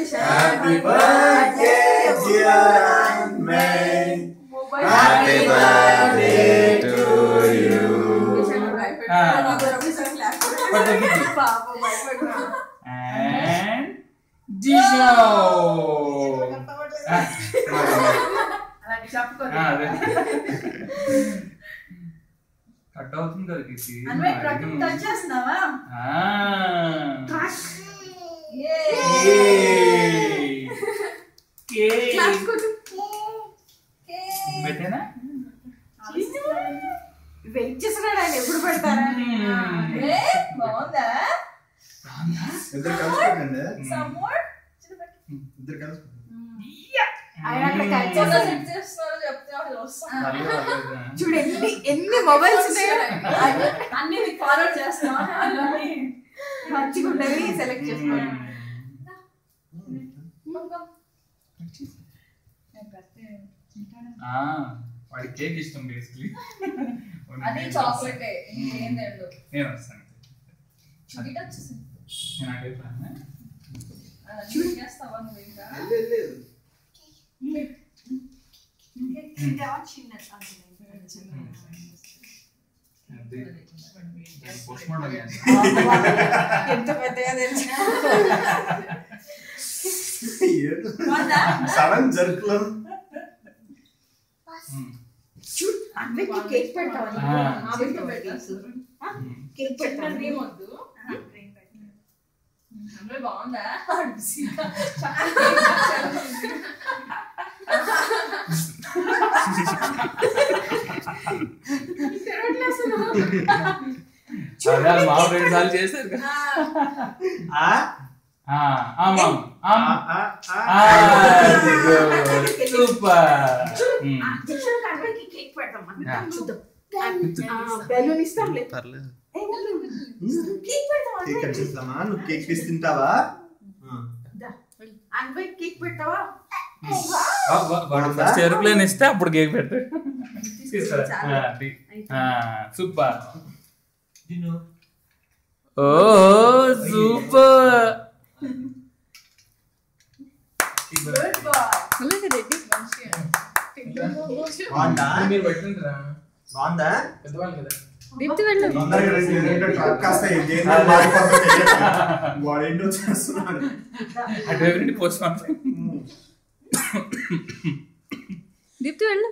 Happy birthday, dear May. Happy birthday to you. And Jisho అదే cut అవుతుంది కదా కీర్తి touch చేస్తున్నావా ఆ. Yay. Yay. Cake. Claps కొట్టు. పెట్టేనా వెయిట్ చేస్తున్నాడు ఆయన ఎప్పుడు పెడతారా Hmm. ఏ, బాగుందా ఇద్దరు కలుసుకోకండి Some more? ఇద్దరు కలుసుకోండి ఆయన అక్కడ కట్ చేస్తా సెట్ చేస్తున్నారో చెప్తే వాళ్ళు వస్తాం పర్లేదు, పర్లేదు. చూడు ఎన్ని ఎన్ని మొబైల్స్ ఉన్నాయో అన్ని నీకు ఫార్వర్డ్ చేస్తాం అన్నీ మంచిగా ఉండేవి సెలెక్ట్ చేసుకోండి ఆ, వాడికి కేక్ ఇష్టం బేసిక్లీ అది చాక్లెట్ ఇంకేం లేదు నేను వస్తాను చూపిట వచ్చేసింది నేను అడిగి రానా? చూడు చేస్తావా నువ్వు ఇంకా వెళ్ళు, వెళ్ళు. అది పోస్ట్ మార్టం చేయాలి. ఎంత పెద్దగా తెలుసు ఏంటి? సడన్ జర్క్లో ఉమ్. చూడు అన్వేకి కేక్ పెడతావా ఆ. ఆ బిడ్డ పెట్టేసి కేక్ పెడతాను వద్దు అమ్మాయి బాగుందా అదే వాళ్ళు మా రెండు సార్లు చేశారు కదా ఆ ఆ, ఆ, మామ్. ఆ, ఆ, ఆ, ఆ. ఆ, good. సూపర్ ఉమ్. అన్వేకి కేక్ పెడతాం ఆ. చూద్దాం బెలూన్ ఇస్తాంలే పర్లేదు ఏ, బెలూన్. కేక్ పెడతాం కేక్ కట్ అన్వేకి. చేస్తామా నువ్వు కేక్ పీస్ తింటావా ఆ. అన్వేకి కేక్ పెట్టావా ఆ, వా- వాడు ఫస్ట్ ఎయిర్ప్లేన్ ఇస్తే అప్పుడు కేక్ పెడతాడు తీసుకురా. ఆ, అది. ఆ, సూపర్ ఓ సూపర్ గుడ్ బాయ్ బాగుందా మీరు పెట్టిందిరా బాగుందా పెద్దవాళ్ళు కదా దీప్తి వెళ్ళు తొందరగా రండి, ఎందుకంటే ట్రక్ కాస్త దేనిలో మారిపోతుంది తెలియదు. వాడు ఏంటో చేస్తున్నాడు అటువైపు నుండి పోస్ట్ మార్టం ఉమ్. దీప్తి వెళ్ళు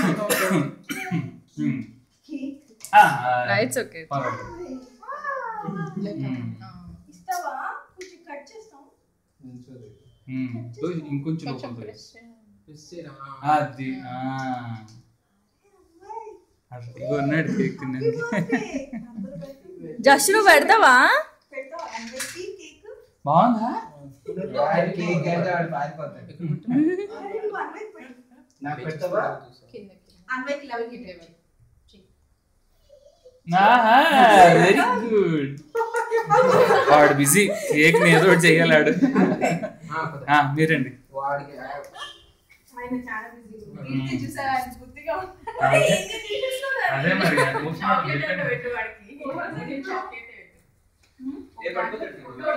ఉమ్. కేక్ ఆ, ఇట్స్ ఓకే పర్వాలేదు. ఉమ్. ఇస్తావా కొంచెం కట్ చేస్తాం ఉమ్. ఓ, ఇంకొంచెం లోపలికి రా. ఇచ్చేరా. అది ఆ. అది ఇగో ఉన్నాడు కేక్ తిన్నాను జస్ట్ నువ్వు పెడతావా పెడతావా అన్వేకి కేక్ బాగుందా వాడి కేక్ అంటే వాడు పారిపోతాడు. నువ్వు అన్వేకి పెట్టు నాకు పెడతావా అన్వేకి లవ్ గిఫ్ట్ వెరీ గుడ్ వాడు బిజీ కేక్ ని ఏదో ఒకటి చెయ్యాలాడు ఆ, పద. ఆ, మీరండి వాడికి ఆయన చాలా బిజీ చూసారా ఆయన బుద్ధిగా అదే. అదే మరి, అది పోస్ట్ మార్టం చాక్లెట్ పెట్టండి. పెట్టు వాడికి చాక్లెట్ ఏ పట్టుకోలేదు.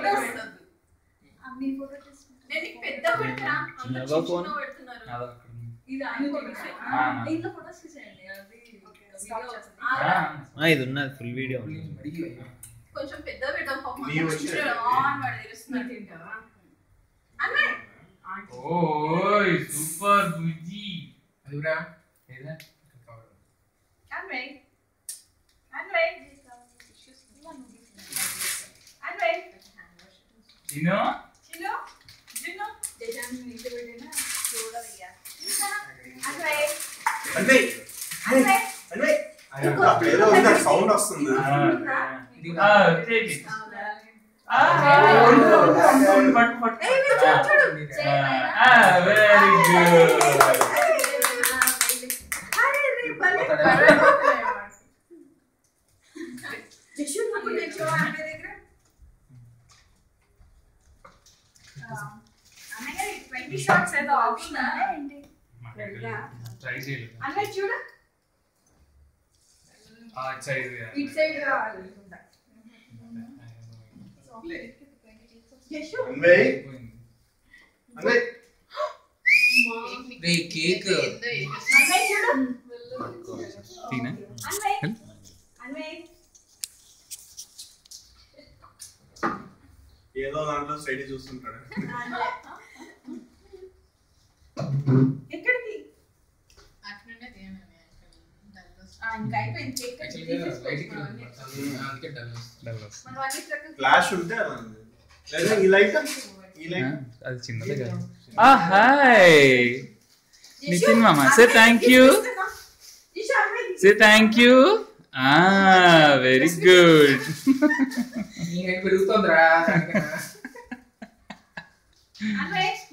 అన్ని ఫోటో తీసుకుంటా నేను నీకు పెద్ద పెట్టా అంత చిన్నగా చిన్న ఫోన్. పెడుతున్నారు అదో అక్కడ ఉంది. ఇది ఆయన ఫోటో ఆ. దీంట్లో ఫోటోస్ తీసేయండి అది వీడియో వస్తుంది. ఆ, ఆ, ఇది ఉన్నది ఫుల్ వీడియో ఉంది కొంచెం పెద్ద పెడదాం పాపం నీవు అంత వచ్చి- చిన్న ఆన్ వాడు తెలుస్తున్నాడు తింటావా అన్వయ్ ఓయ్ సూపర్ బుజ్జి అదిరా ఏదా అన్వయ్ అన్వయ్ అన్వయ్ తిను చిన్ను చిన్ను దేశాన్ని నీటి పెట్టినా చూడవయ్యా అన్వయ్ అన్వయ్ అన్వయ్ అన్వయ్ అక్కడ ఏదో ఉంది సౌండ్ వస్తుంది ఆ, take it. అవునా? ఆ, ఉండు, ఉండు, ఉండు, ఉండు, పట్టు, పట్టు. ఏయ్, వీడు చూడు, చూడు. ఆ, చేయి పైన. ఆ, very good. అరే, రే, భలే పర్వాలేదు. జషు, నాకు తెచ్చావా అన్నయ్య దగ్గర? ఆ, అన్నయ్య గారు, 20 shots ఏదో ఆప్షన్ ఏంటి Try చేయలేదు. అన్నయ్య చూడు ఆ, ఇటు side ది. ఇటు సైడ్ రావాలి అనుకుంటా. జషు అన్వయ్ పోయింది. అన్వయ్ రే కేక్ అన్వయ్ చూడు తీనా అన్వయ్ అన్వయ్ ఏదో దాంట్లో స్టడీ చూస్తుంటాడు ఎక్కడికి ఆ, ఇంకా అయిపోయింది కేక్ కట్ యాక్చువల్గా లైట్ తీసేసుకోవచ్చు ఇక్కడ అందుకే డల్ డల్ వస్తుంది. మనం అన్ని చక్కగా ఫ్లాష్ ఉంటే అలా ఉంది. లేదా ఈ లైట్ ఈ ఆ, లైట్ అది చిన్నదే కదా ఆ హాయ్ నితిన్ మామ say thank you Jishu, Anvay say thank you ఆ వెరీ గుడ్ నీ హైట్ పెరుగుతోందిరా దానికన్నా. అన్వయ్